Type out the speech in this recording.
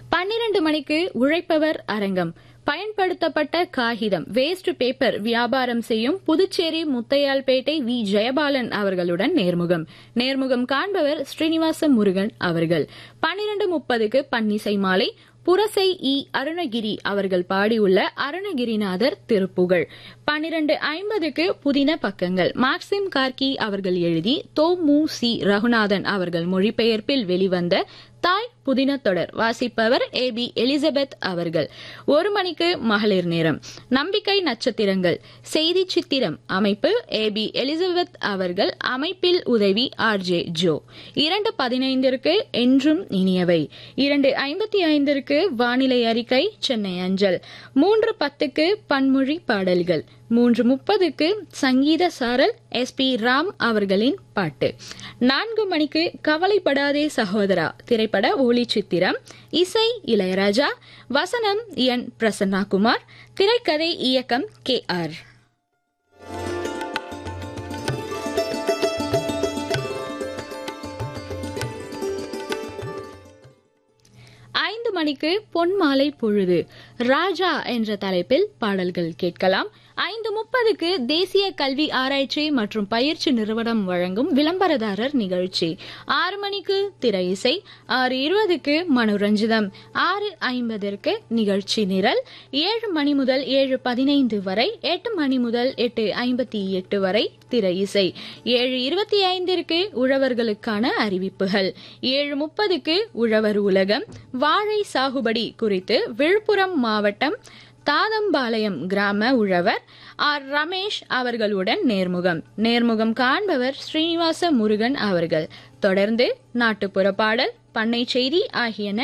பன்னிரண்டு மணிக்கு உழைப்பவர் அரங்கம் பயன்படுத்தப்பட்ட காகிதம் வேஸ்ட் பேப்பர் வியாபாரம் செய்யும் புதுச்சேரி முத்தையால்பேட்டை வி ஜெயபாலன் அவர்களுடன் நேர்முகம் நேர்முகம் காண்பவர் ஸ்ரீனிவாச முருகன் அவர்கள் பன்னிரண்டு முப்பதுக்கு பன்னிசை மாலை புரசை இ அருணகிரி அவர்கள் பாடியுள்ள அருணகிரிநாதர் திருப்புகழ் பன்னிரண்டு ஐம்பதுக்கு புதின பக்கங்கள் மார்க்சிம் கார்கி அவர்கள் எழுதி தோ மு சி ரகுநாதன் அவர்கள் மொழிபெயர்ப்பில் வெளிவந்த தாய் புதின தொடர் வாசிப்பவர் ஏ பி எலிசபெத் அவர்கள் ஒரு மணிக்கு மகளிர் நேரம் நம்பிக்கை நட்சத்திரங்கள் செய்தி சித்திரம் அமைப்பு ஏ பி எலிசபெத் அவர்கள் அமைப்பில் உதவி ஆர் ஜே ஜோ இரண்டு பதினைந்திற்கு என்றும் இனியவை இரண்டு ஐம்பத்தி ஐந்திற்கு வானிலை அறிக்கை சென்னை அஞ்சல் மூன்று பத்துக்கு பன்மொழி பாடல்கள் மூன்று முப்பதுக்கு சங்கீத சாரல் எஸ் பி ராம் அவர்களின் பாட்டு நான்கு மணிக்கு கவலைப்படாதே சகோதரா திரைப்பட ஒளி சித்திரம் இசை இளையராஜா வசனம் என் பிரசன்னா குமார் திரைக்கதை இயக்கம் கே ஆர் ஐந்து மணிக்கு பொன்மாலை பொழுது ராஜா என்ற தலைப்பில் பாடல்கள் கேட்கலாம் ஐந்து முப்பதுக்கு தேசிய கல்வி ஆராய்ச்சி மற்றும் பயிற்சி நிறுவனம் வழங்கும் விளம்பரதாரர் நிகழ்ச்சி ஆறு மணிக்கு திரை இசை ஆறு இருபதுக்கு மனோரஞ்சிதம் ஆறு ஐம்பதற்கு நிகழ்ச்சி நிரல் ஏழு மணி முதல் ஏழு பதினைந்து வரை எட்டு மணி முதல் எட்டு ஐம்பத்தி எட்டு வரை திரை இசை ஏழு இருபத்தி ஐந்திற்கு உழவர்களுக்கான அறிவிப்புகள் ஏழு முப்பதுக்கு உழவர் உலகம் வாழை சாகுபடி குறித்து விழுப்புரம் மாவட்டம் தாதம்பாளையம் கிராம உழவர் ஆர் ரமேஷ் அவர்களுடன் நேர்முகம் நேர்முகம் காண்பவர் ஸ்ரீனிவாச முருகன் அவர்கள் தொடர்ந்து நாட்டுப்புற பாடல் பண்ணை செய்தி ஆகியன